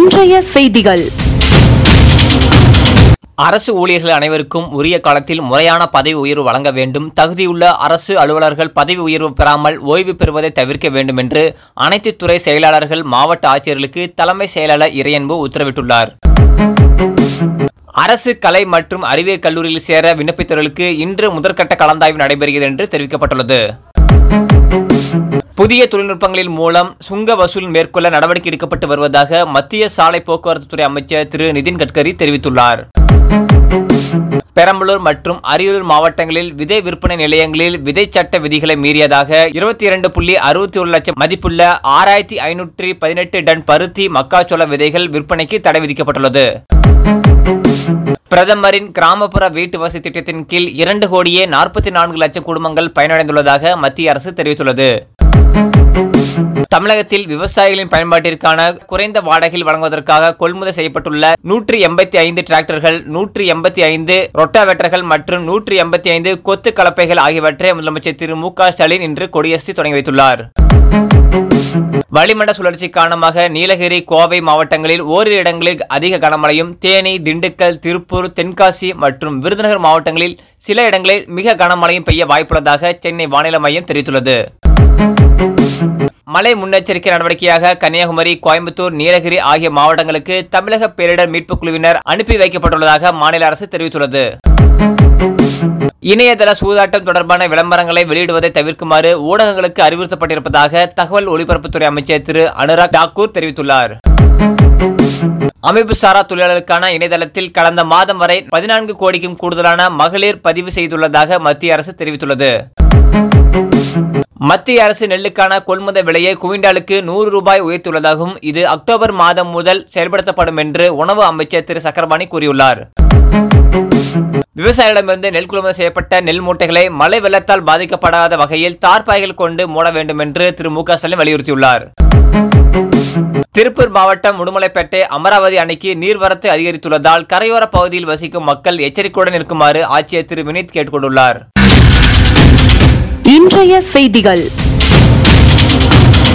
இன்றைய செய்திகள் அரசு ஊழியர்கள் அனைவருக்கும் உரிய காலத்தில் முறையான பதவி உயர்வு வழங்க வேண்டும் தகுதியுள்ள அரசு அலுவலர்கள் பதவி உயர்வு பெறாமல் ஓய்வு பெறுவதை தவிர்க்க வேண்டும் என்று அனைத்து துறை செயலாளர்கள் மாவட்ட ஆட்சியர்களுக்கு தலைமை செயலாளர் இறையன்பு உத்தரவிட்டுள்ளார் அரசு கலை மற்றும் அறிவியல் கல்லூரியில் சேர விண்ணப்பித்தவர்களுக்கு இன்று முதற்கட்ட கலந்தாய்வு நடைபெறுகிறது என்று தெரிவிக்கப்பட்டுள்ளது புதிய தொழில்நுட்பங்களின் மூலம் சுங்க வசூல் மேற்கொள்ள நடவடிக்கை எடுக்கப்பட்டு வருவதாக மத்திய சாலை போக்குவரத்து துறை அமைச்சர் திரு நிதின் கட்கரி தெரிவித்துள்ளார் பெரம்பலூர் மற்றும் அரியலூர் மாவட்டங்களில் விதை விற்பனை நிலையங்களில் விதை சட்ட விதிகளை மீறியதாக இருபத்தி இரண்டு புள்ளி அறுபத்தி ஒரு லட்சம் மதிப்புள்ள ஆறாயிரத்தி ஐநூற்றி பதினெட்டு டன் பருத்தி மக்காச்சோள விதைகள் விற்பனைக்கு தடை விதிக்கப்பட்டுள்ளது பிரதமரின் கிராமப்புற வீட்டு வசதி திட்டத்தின் கீழ் இரண்டு கோடியே நாற்பத்தி நான்கு லட்சம் குடும்பங்கள் பயனடைந்துள்ளதாக மத்திய அரசு தெரிவித்துள்ளது தமிழகத்தில் விவசாயிகளின் பயன்பாட்டிற்கான குறைந்த வாடகையில் வழங்குவதற்காக கொள்முதல் செய்யப்பட்டுள்ள நூற்றி எண்பத்தி ஐந்து டிராக்டர்கள் நூற்றி எண்பத்தி ஐந்து ரொட்டாவேட்டர்கள் மற்றும் நூற்றி எண்பத்தி ஐந்து கொத்து கலப்பைகள் ஆகியவற்றை முதலமைச்சர் திரு மு க ஸ்டாலின் இன்று கொடியரசு தொடங்கி வைத்துள்ளார் வளிமண்டல சுழற்சி காரணமாக நீலகிரி கோவை மாவட்டங்களில் ஓரிரு இடங்களில் அதிக கனமழையும் தேனி திண்டுக்கல் திருப்பூர் தென்காசி மற்றும் விருதுநகர் மாவட்டங்களில் சில இடங்களில் மிக கனமழையும் பெய்ய வாய்ப்புள்ளதாக சென்னை வானிலை மையம் தெரிவித்துள்ளது மழை முன்னெச்சரிக்கை நடவடிக்கையாக கன்னியாகுமரி கோயம்புத்தூர் நீலகிரி ஆகிய மாவட்டங்களுக்கு தமிழக பேரிடர் மீட்புக் குழுவினர் அனுப்பி வைக்கப்பட்டுள்ளதாக மாநில அரசு தெரிவித்துள்ளது இணையதள சூதாட்டம் தொடர்பான விளம்பரங்களை வெளியிடுவதை தவிர்க்குமாறு ஊடகங்களுக்கு அறிவுறுத்தப்பட்டிருப்பதாக தகவல் ஒலிபரப்புத்துறை அமைச்சர் திரு அனுராக் தாக்கூர் தெரிவித்துள்ளார் அமைப்பு சாரா தொழிலாளருக்கான இணையதளத்தில் கடந்த மாதம் வரை பதினான்கு கோடிக்கும் கூடுதலான மகளிர் பதிவு செய்துள்ளதாக மத்திய அரசு தெரிவித்துள்ளது மத்திய அரசு நெல்லுக்கான கொள்முதல் விலையை குவிண்டாலுக்கு நூறு ரூபாய் உயர்த்தியுள்ளதாகவும் இது அக்டோபர் மாதம் முதல் செயல்படுத்தப்படும் என்று உணவு அமைச்சர் திரு சக்கரபாணி கூறியுள்ளார் விவசாயிகளிடமிருந்து நெல் கொள்முதல் செய்யப்பட்ட நெல் மூட்டைகளை மழை வெள்ளத்தால் பாதிக்கப்படாத வகையில் தார்பாய்கள் கொண்டு மூட வேண்டும் என்று திரு மு க ஸ்டாலின் வலியுறுத்தியுள்ளார் திருப்பூர் மாவட்டம் உடுமலைப்பேட்டை அமராவதி அணைக்கு நீர்வரத்து அதிகரித்துள்ளதால் கரையோர பகுதியில் வசிக்கும் மக்கள் எச்சரிக்கையுடன் இருக்குமாறு ஆட்சியர் திரு வினீத் கேட்டுக்கொண்டுள்ளார் இன்றைய செய்திகள்